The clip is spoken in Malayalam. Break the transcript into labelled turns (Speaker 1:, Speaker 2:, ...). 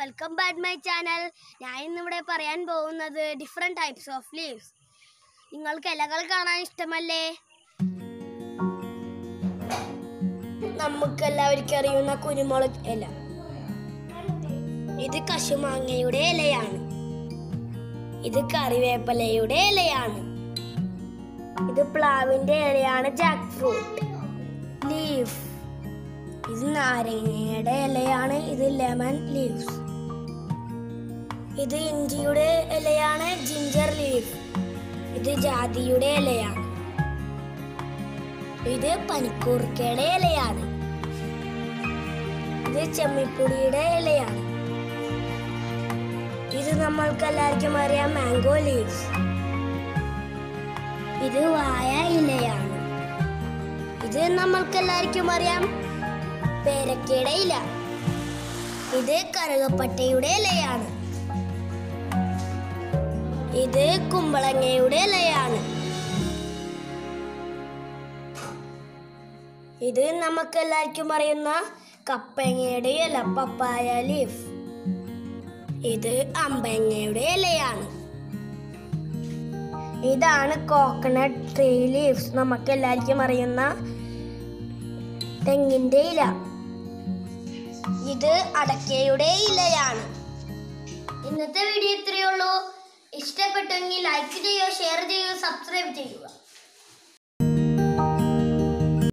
Speaker 1: വെൽക്കം ബാക്ക് മൈ ചാനൽ ഞാൻ ഇന്നിവിടെ പറയാൻ പോകുന്നത് ഡിഫറെൻറ്റ് ടൈപ്സ് ഓഫ് ലീവ്സ് നിങ്ങൾക്ക് ഇലകൾ കാണാൻ ഇഷ്ടമല്ലേ നമുക്ക് എല്ലാവർക്കും അറിയുന്ന കുരുമുളക് ഇല ഇത് കശുമാങ്ങയുടെ ഇലയാണ് ഇത് കറിവേപ്പിലയുടെ ഇലയാണ് ഇത് പ്ലാവിന്റെ ഇലയാണ് ജാക്ക് ഫ്രൂട്ട് ലീഫ് ഇത് നാരങ്ങയുടെ ഇലയാണ് ഇത് ലെമൺ ലീവ്സ് ഇത് ഇഞ്ചിയുടെ ഇലയാണ് ജിഞ്ചർ ലീഫ് ഇത് ജാതിയുടെ ഇലയാണ് ഇത് പനിക്കൂർക്കയുടെ ഇലയാണ് ഇത് ചെമ്മിപ്പൊടിയുടെ ഇലയാണ് ഇത് നമ്മൾക്ക് എല്ലാവർക്കും അറിയാം മാംഗോ ലീവ്സ് ഇത് വായ ഇലയാണ് ഇത് നമ്മൾക്ക് എല്ലാവർക്കും അറിയാം പേരക്കയുടെ ഇല ഇത് കറുകപ്പട്ടയുടെ ഇലയാണ് ഇത് കുമ്പളങ്ങയുടെ ഇലയാണ് ഇത് നമുക്ക് എല്ലാവർക്കും അറിയുന്ന കപ്പങ്ങയുടെ ഇല പപ്പായ ലീഫ് ഇത് അമ്പങ്ങയുടെ ഇലയാണ് ഇതാണ് കോക്കനട്ട് ട്രീ ലീവ്സ് നമുക്ക് എല്ലാവർക്കും അറിയുന്ന തെങ്ങിന്റെ ഇല ഇത് അടക്കയുടെ ഇലയാണ് ഇന്നത്തെ വീഡിയോ ഇത്രയേ ഉള്ളൂ ഇഷ്ടപ്പെട്ടെങ്കിൽ ലൈക്ക് ചെയ്യുക ഷെയർ ചെയ്യുക സബ്സ്ക്രൈബ് ചെയ്യുക